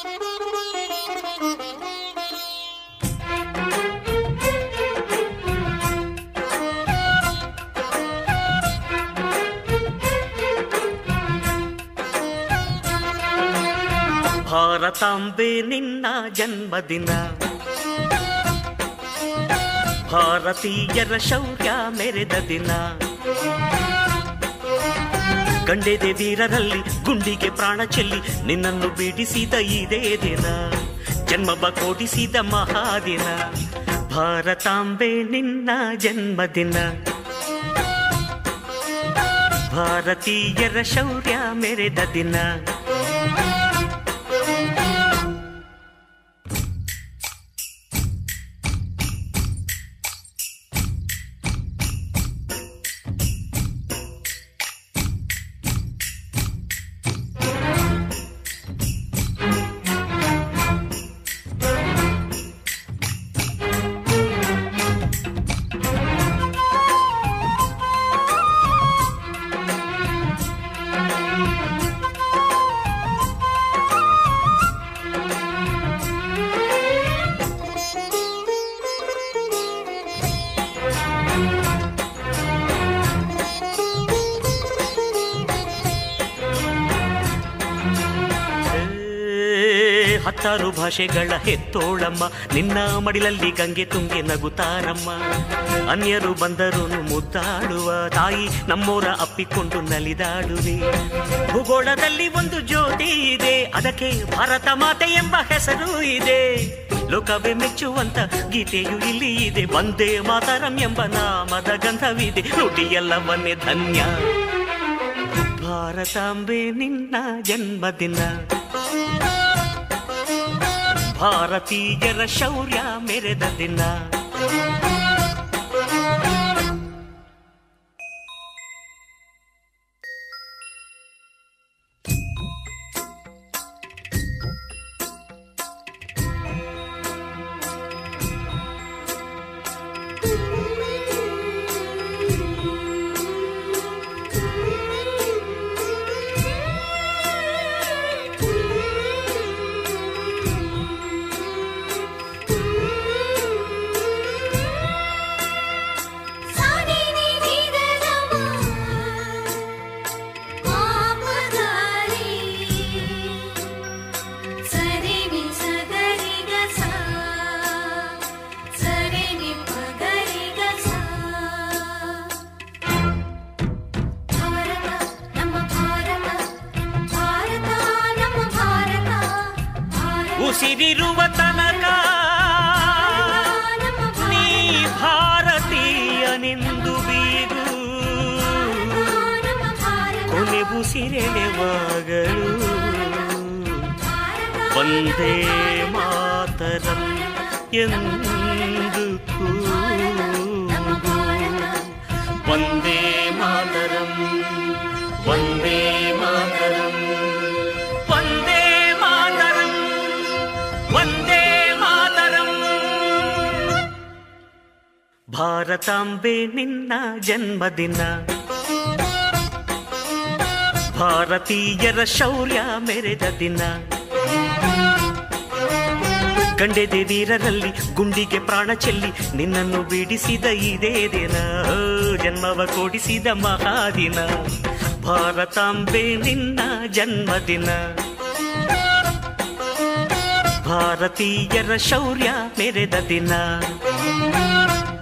ಭಾರತಾಂಬೆ ನಿನ್ನ ಜನ್ಮದಿನ ಭಾರತೀಯರ ಶೌರ್ಯ ಮೆರೆದ ದಿನ ಗಂಡೆದೆ ವೀರರಲ್ಲಿ ಗುಂಡಿಗೆ ಪ್ರಾಣ ಚೆಲ್ಲಿ ನಿನ್ನನ್ನು ಬಿಡಿಸಿದ ಇದೇ ದಿನ ಜನ್ಮವ ಕೊಡಿಸಿದ ಮಹಾದಿನ ಭಾರತಾಂಬೆ ನಿನ್ನ ಜನ್ಮದಿನ ಭಾರತೀಯರ ಶೌರ್ಯ ಮೆರೆದ ದಿನ ಏ, ಹತ್ತಾರು ಭಾಷೆಗಳ ಹೆತ್ತೋಳಮ್ಮ ನಿನ್ನ ಮಡಿಲಲ್ಲಿ ಗಂಗೆ ತುಂಗೆ ನಗುತ್ತಾರಮ್ಮ ಅನ್ಯರು ಬಂದರು ಮುದ್ದಾಡುವ ತಾಯಿ ನಮ್ಮೋರ ಅಪ್ಪಿಕೊಂಡು ನಲಿದಾಡುವೆ ಭೂಗೋಳದಲ್ಲಿ ಒಂದು ಜ್ಯೋತಿ ಇದೆ ಅದಕ್ಕೆ ಭಾರತ ಮಾತೆ ಎಂಬ ಹೆಸರು ಇದೆ ಲೋಕವೇ ಮೆಚ್ಚುವಂತ ಗೀತೆಯು ಇಲ್ಲಿ ಇದೆ ಒಂದೇ ಮಾತರಂ ಎಂಬ ನಾಮದ ಗಂಧವಿದೆ ನುಡಿಯೆಲ್ಲವನ್ನೇ ಧನ್ಯ ಭಾರತಾಂಬೆ ನಿನ್ನ ಜನ್ಮದಿನ ಭಾರತೀಯರ ಶೌರ್ಯ ಮೆರೆದ ದಿನ ಸಾನಿ ನಿ ನಿ ದ ದ ಮ ಪ ಪ ಗ ರಿ ಸರಿ ನಿ ಸ ಗ ರಿ ಗ ಸ ಸರಿ ನಿ ಪ ಗ ರಿ ಗ ಸ ಭಾರತ ನಮ್ಮ ಭಾರತ ಭಾರತ ನಮ್ಮ ಭಾರತ ಭಾರತ ಉಸಿರಿರುವ ತನಕ ನಮ್ಮ ನೀ ಭಾರತ ಭಾರತೀಯನೆಂದು ಬೀಗು ನಮ್ಮ ಭಾರತ ಕೊನೆ ಉಸಿರೆಳೆವಾಗಲು ಭಾರತ ಒಂದೇ ಮಾತರಂ ಎಂದು ಕೂಗು ಒಂದೇ ಮಾತರಂ ಒಂದೇ ಮಾತರಂ ಒಂದೇ ಮಾತರಂ ಒಂದೇ ಮಾತರಂ ಭಾರತಾಂಬೆ ನಿನ್ನ ಜನ್ಮದಿನ ಭಾರತೀಯರ ಶೌರ್ಯ ಮೆರೆದ ದಿನ ಗಂಡೆದೆ ವೀರರಲ್ಲಿ ಗುಂಡಿಗೆ ಪ್ರಾಣ ಚೆಲ್ಲಿ ನಿನ್ನನ್ನು ಬಿಡಿಸಿದ ಇದೇ ದಿನ ಓ, ಜನ್ಮವ ಕೊಡಿಸಿದ ಮಹಾದಿನ ಭಾರತಾಂಬೆ ನಿನ್ನ ಜನ್ಮದಿನ ಭಾರತೀಯರ ಶೌರ್ಯ ಮೆರೆದ ದಿನ